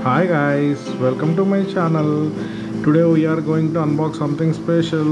Hi guys, welcome to my channel. Today we are going to unbox something special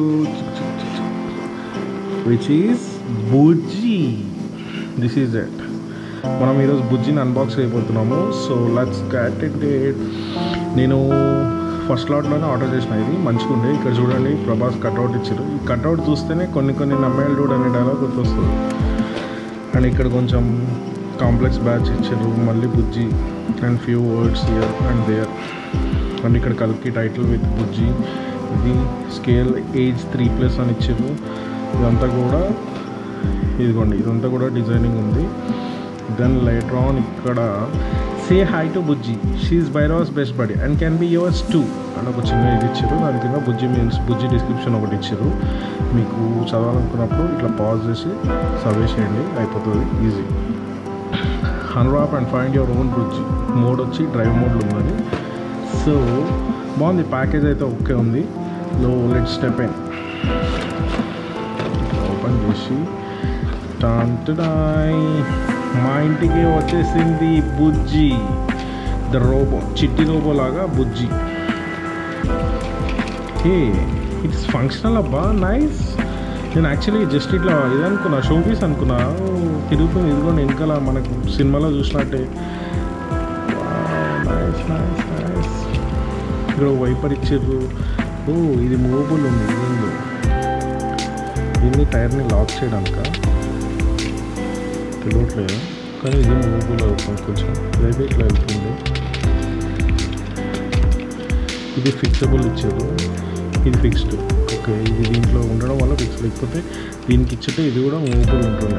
which is Bujji this is it మనం ఈరోజు బుజ్జిని unbox చేయబోతున్నాము so let's get it నేను first లాట్లోనే order చేసిన ఇది మంచిగా ఉండే ఇక్కడ చూడండి ప్రభాస్ కట్అవుట్ ఇచ్చారు ఈ కట్అవుట్ చూస్తేనే కొన్ని కొన్ని నమ్మేళ్ళు డూడ్ అనే డైలాగ్ గుర్తొస్తుంది అండ్ ఇక్కడ కొంచెం కాంప్లెక్స్ బ్యాచ్ ఇచ్చారు మళ్ళీ Bujji and few words year and there and ఇక్కడ కల్కి టైటిల్ విత్ బుజ్జి ఇది స్కేల్ ఏజ్ త్రీ ప్లస్ అని ఇచ్చారు ఇదంతా కూడా ఇదిగోండి ఇదంతా కూడా డిజైనింగ్ ఉంది దెన్ లైటర్ ఆన్ ఇక్కడ సే హై టు బుజ్జి షీఈ్ బైరాస్ best buddy and can be yours too అని ఒక చిన్న ఇది ఇచ్చారు దాని కింద బుజ్జి మీన్స్ బుజ్జి డిస్క్రిప్షన్ ఒకటి ఇచ్చారు మీకు చదవాలనుకున్నప్పుడు ఇట్లా పాజ్ చేసి సర్వే చేయండి అయిపోతుంది easy unwrap and find your own Bujji mode వచ్చి డ్రైవ్ మోడ్లో ఉన్నది సో బాగుంది ప్యాకేజ్ అయితే ఓకే ఉంది లో లెట్ స్టెప్ ఇన్ ఓపెన్ చేసి టాంటడాయ్ మా ఇంటికి వచ్చేసింది Bujji the robo Chitti robo లాగా బుజ్జి ఏ ఇట్స్ ఫంక్షనల్ అబ్బా నైస్ నేను యాక్చువల్లీ జస్ట్ ఇట్లా ఇది అనుకున్నా షో పీస్ అనుకున్నా ఓ, తిరుగుతుంది ఇదిగోండి వెనకాల మనకు సినిమాలో చూసినట్టే నైస్ నైస్ నైస్ ఇక్కడ వైపర్ ఇచ్చారు ఓ ఇది మూవబుల్ ఉంది ఇదేందో దీన్ని టైర్ని లాక్ చేయడానిక తెలియట్లేదు కానీ ఇది మూవబుల్ అవుతుంది కొంచెం ఇదైతే ఇట్లా వెళ్తుంది ఇది ఫిక్సబుల్ ఇచ్చారు ఇది ఫిక్స్డ్ ఓకే ఇది దీంట్లో ఉండడం వల్ల ఫిక్స్ లేకపోతే దీనికి ఇచ్చితే ఇది కూడా మూవబుల్ ఉంటుంది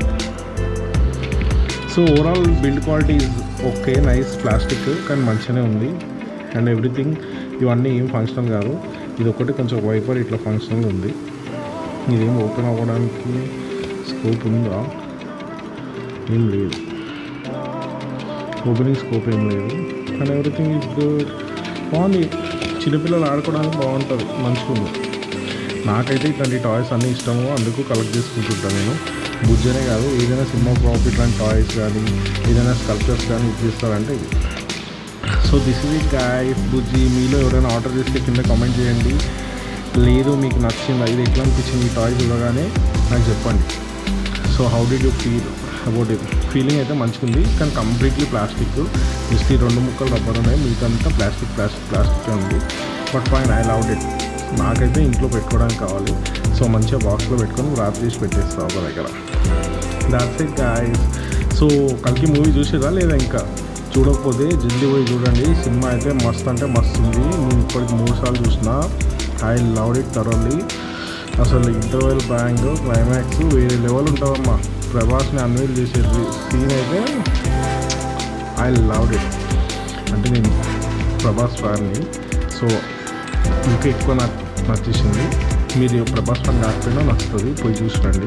so overall build quality is okay nice plastic కానీ మంచిగానే ఉంది అండ్ ఎవ్రీథింగ్ ఇవన్నీ ఏం ఫంక్షనల్ కాదు ఇది ఒకటి కొంచెం వైపర్ ఇట్లా ఫంక్షనల్ ఉంది ఇదేం ఓపెన్ అవ్వడానికి స్కోప్ ఉందా ఏం లేదు ఓపెనింగ్ స్కోప్ ఏం లేదు అండ్ ఎవ్రీథింగ్ ఈజ్ గుడ్ బాగుంది చిన్నపిల్లలు ఆడుకోవడానికి బాగుంటుంది మంచిగా ఉంది నాకైతే ఇట్లాంటి టాయ్స్ అన్నీ ఇష్టము అందుకు కలెక్ట్ చేసుకుంటుంటాను నేను బుజ్జనే కాదు ఏదైనా సినిమా ప్రాప్ ఇట్లాంటి టాయ్స్ కానీ ఏదైనా స్కల్ప్చర్స్ కానీ ఇచ్చిస్తారంటే ఇది so this is it guys Bujji మీలో ఎవరైనా ఆర్డర్ చేస్తే కింద కామెంట్ చేయండి లేదు మీకు నచ్చిందా ఇది ఎట్లా అనిపించింది ఈ టాయ్ చూడగానే నాకు చెప్పండి so how did you feel about it feeling అయితే మంచిగా ఉంది కానీ కంప్లీట్లీ ప్లాస్టిక్ జస్ట్ ఈ రెండు ముక్కలు రబ్బర్ ఉన్నాయి మిగతా ప్లాస్టిక్ ప్లాస్టిక్ ప్లాస్టిక్ ఉంది but fine I love it నాకైతే ఇంట్లో పెట్టుకోవడానికి కావాలి సో మంచిగా బాక్స్లో పెట్టుకొని రాత్రి చేసి పెట్టేస్తా ఒక దగ్గర దాట్స్ ఇట్ గాయస్ సో కలికి మూవీ చూసేదా లేదా ఇంకా చూడకపోతే జల్దీ పోయి చూడండి సినిమా అయితే మస్త్ అంటే మస్తు ఉంది నేను ఇప్పటికి మూడు సార్లు చూసిన ఐ లవ్ ఇట్ థరోలీ అసలు ఇంటర్వెల్ బ్యాంగ్ క్లైమాక్స్ వేరే లెవెల్ ఉంటుందమ్మా ప్రభాస్ని అన్వైల్ చేసే సీన్ అయితే ఐ లవ్ ఇట్ అంటే నేను ప్రభాస్ ఫ్యాన్ని సో ఇంకా ఎక్కువ నాకు నచ్చేసింది మీరు ప్రభాస్ ఫ్యాన్ కాకపోయినా నచ్చుతుంది పోయి చూసుకోండి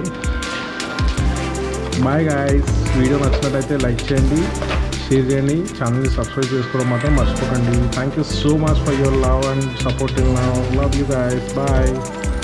బాయ్ గాయస్ వీడియో నచ్చినట్టయితే లైక్ చేయండి షేర్ చేయండి ఛానల్ని సబ్స్క్రైబ్ చేసుకోవడం మాత్రం మర్చిపోకండి thank you so much for your love and supporting love love you guys bye